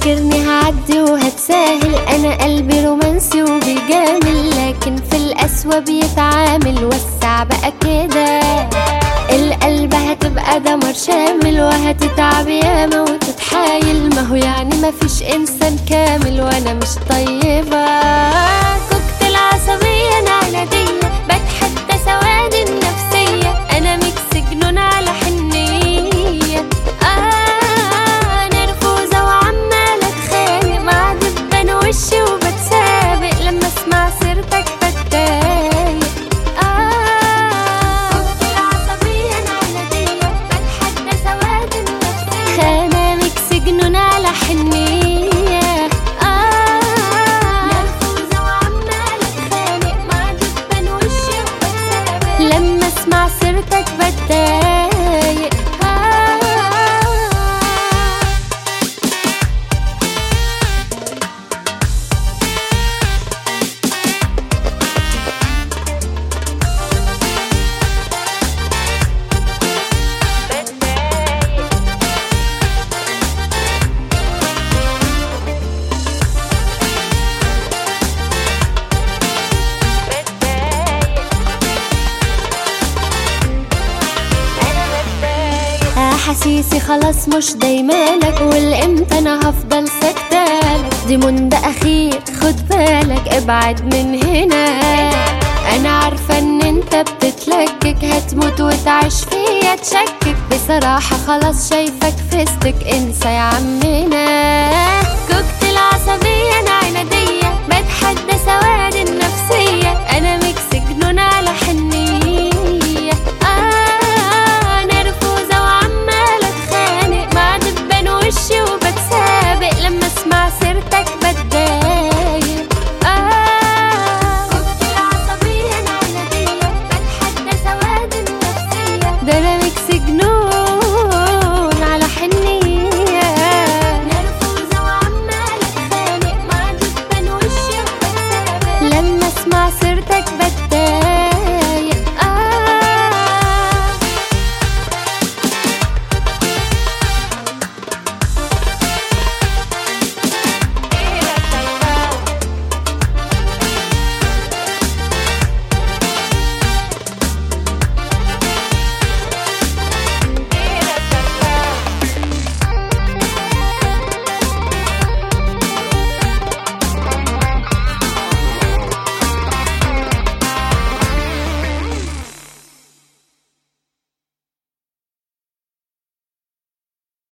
فاكرني هعدي وهتساهل انا قلبي رومانسي وبيجامل لكن في القسوة بيتعامل وسع بقى كده القلب هتبقى دمر شامل وهتتعب ياما وتتحايل ما هو يعني مفيش انسان كامل وانا مش طيبة كوكتيل عصبية نعنادية بتحدى سوادي النفسية انا ميكس جنون على حنية آه نرفوزة وعمالة اتخانق مع دبان وشي وبتسابق لما اسمع سيرتك بتضايق آه كوكتيل عصبية نعنادية بتحدى سواد النفسية أنا ميكس جنون على حنية آه نرفوزة وعمالة اتخانق مع دبان وشي وبتسابق لما اسمع سيرتك بتضايق آه احاسيسي خلاص مش دايمالك والامتى انا هفضل سكتالك دي منده اخير خد بالك ابعد من هنا انا عارفه ان انت بتتلكك هتموت وتعيش فيا تشكك بصراحه خلاص شايفك فستك انسى يا عمنا كوكتيل عصبيه انا عناديه بتحدى سواد الناس